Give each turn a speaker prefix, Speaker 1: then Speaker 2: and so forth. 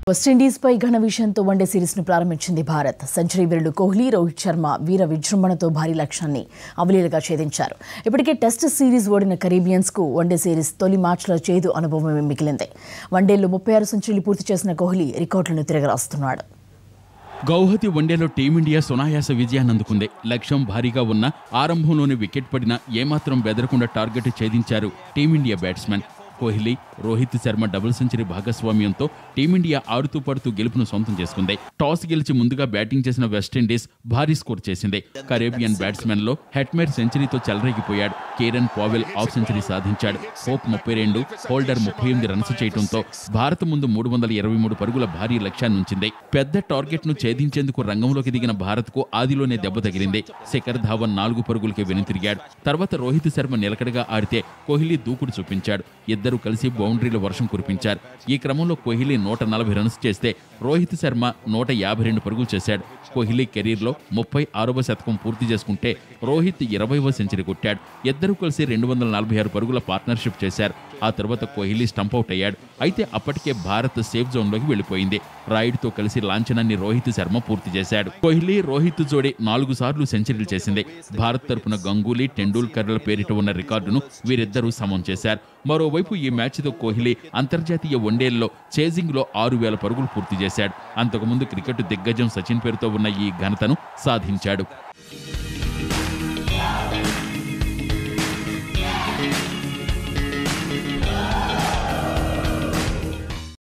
Speaker 1: వెస్టిండీస్పై ఘన విషయంతో వన్డే సిరీస్ను ప్రారంభించింది భారత్ సెంచరీ వీరుడు కోహ్లీ రోహిత్ శర్మ వీర విజృంభణతో భారీ లక్ష్యాన్ని అవలీలగా ఛేదించారు ఇప్పటికే టెస్ట్ సిరీస్ ఓడిన కరీబియన్స్కు వన్డే సిరీస్ తొలి మ్యాచ్లో చేదు అనుభవమే మిగిలింది వన్డేల్లో ముప్పై ఆరు సెంచరీలు పూర్తి చేసిన కోహ్లీ రికార్డులను తిరగరాస్తున్నాడు
Speaker 2: గౌహతి వన్డేలో టీమిండియా సునాయాస విజయాన్ని అందుకుంది లక్ష్యం భారీగా ఉన్న ఆరంభంలోనే వికెట్ పడినా ఏమాత్రం బెదరకుండా టార్గెట్ ఛేదించారు team India batsmen Kohli Rohit Sharma double century భాగస్వామ్యంతో టీమిండియా ఆడుతూ పడుతూ గెలుపును సొంతం చేసుకుంది టాస్ గెలిచి ముందుగా బ్యాటింగ్ చేసిన వెస్టిండీస్ భారీ స్కోర్ చేసింది కరేబియన్ బ్యాట్స్మెన్ లో హెట్మేర్ సెంచరీతో చెలరేగిపోయాడు కేరన్ పావెల్ హాఫ్ సెంచరీ సాధించాడు హోప్ ముప్పై రెండు హోల్డర్ ముప్పై ఎనిమిది రన్స్ చేయడంతో భారత్ ముందు మూడు వందల ఇరవై మూడు పరుగుల భారీ లక్ష్యాన్ని ఉంచింది పెద్ద టార్గెట్ ను ఛేదించేందుకు రంగంలోకి దిగిన భారత్ కు ఆదిలోనే దెబ్బ తగిలింది శిఖర్ ధావన్ నాలుగు పరుగులకే వెనుతిరిగాడు తర్వాత రోహిత్ శర్మ నిలకడగా ఆడితే కోహ్లీ దూకుడు చూపించాడు ఇద్దరు కలిసి బౌండరీల వర్షం కురిపించారు ఈ క్రమంలో కోహ్లీ నూట నలభై రన్స్ చేస్తే రోహిత్ శర్మ నూట యాభై రెండు పరుగులు చేశాడు కోహ్లీ కెరీర్లో ముప్పై ఆరవ శతకం పూర్తి చేసుకుంటే రోహిత్ ఇరవైవ సెంచరీ కొట్టాడు ఇద్దరు కలిసి రెండు వందల నలభై ఆరు పరుగుల పార్ట్నర్షిప్ చేశారు ఆ తర్వాత కోహ్లీ స్టంప్ అవుట్ అయ్యాడు అయితే అప్పటికే భారత్ సేఫ్ జోన్లోకి వెళ్ళిపోయింది రాయుడుతో కలిసి లాంఛనాన్ని రోహిత్ శర్మ పూర్తి చేశాడు కోహ్లీ రోహిత్ జోడీ నాలుగు సార్లు సెంచరీలు చేసింది భారత్ తరపున గంగూలీ టెండూల్కర్ల పేరిట ఉన్న రికార్డును వీరిద్దరూ సమం చేశారు మరోవైపు ఈ మ్యాచ్తో కోహ్లీ అంతర్జాతీయ వన్డేల్లో చేజింగ్లో ఆరు వేల పరుగులు పూర్తి చేశాడు అంతకుముందు క్రికెట్ దిగ్గజం సచిన్ పేరుతో ఉన్న ఈ ఘనతను సాధించాడు